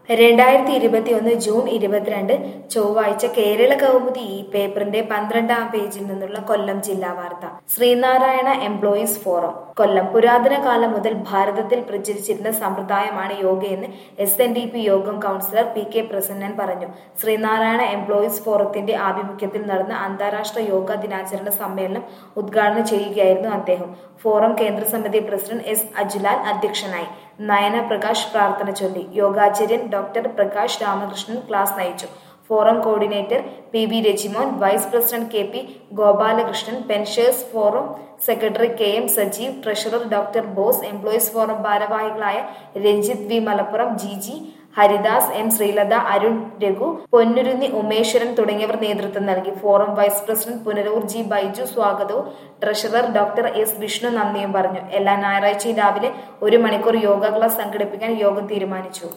രണ്ടായിരത്തി ഇരുപത്തിയൊന്ന് ജൂൺ ഇരുപത്തിരണ്ട് ചൊവ്വാഴ്ച കേരള കൗമുദി ഈ പേപ്പറിന്റെ പന്ത്രണ്ടാം പേജിൽ നിന്നുള്ള കൊല്ലം ജില്ലാ വാർത്ത ശ്രീനാരായണ എംപ്ലോയീസ് ഫോറം കൊല്ലം പുരാതന കാലം മുതൽ ഭാരതത്തിൽ പ്രചരിച്ചിരുന്ന സമ്പ്രദായമാണ് യോഗയെന്ന് S N D P Yogam councillor P K Prasannan പറഞ്ഞു ശ്രീനാരായണ എംപ്ലോയീസ് ഫോറത്തിന്റെ ആഭിമുഖ്യത്തിൽ നടന്ന അന്താരാഷ്ട്ര യോഗ ദിനാചരണ സമ്മേളനം ഉദ്ഘാടനം ചെയ്യുകയായിരുന്നു അദ്ദേഹം ഫോറം കേന്ദ്ര സമിതി പ്രസിഡന്റ് എസ് അജുലാൽ അധ്യക്ഷനായി നയന പ്രകാശ് പ്രാർത്ഥന ചൊല്ലി യോഗാചാര്യൻ ഡോക്ടർ പ്രകാശ് രാമകൃഷ്ണൻ ക്ലാസ് നയിച്ചു forum coordinator P V Rajimon vice president K P Gopalakrishnan pensioners forum secretary K M Sajeev treasurer doctor Bose employees forum ഭാരവാഹികളായ Ranjith V Malappuram G G Haridas M Sreelatha Arun Raghu Ponnurunni Umeshwaran തുടങ്ങിയവർ നേതൃത്വം നൽകി forum vice president Punaroor G Baiju സ്വാഗതവും ട്രഷറർ ഡോക്ടർ എസ് വിഷ്ണു നന്ദിയും പറഞ്ഞു എല്ലാ ഞായറാഴ്ചയും രാവിലെ ഒരു മണിക്കൂർ യോഗ ക്ലാസ് സംഘടിപ്പിക്കാൻ യോഗം തീരുമാനിച്ചു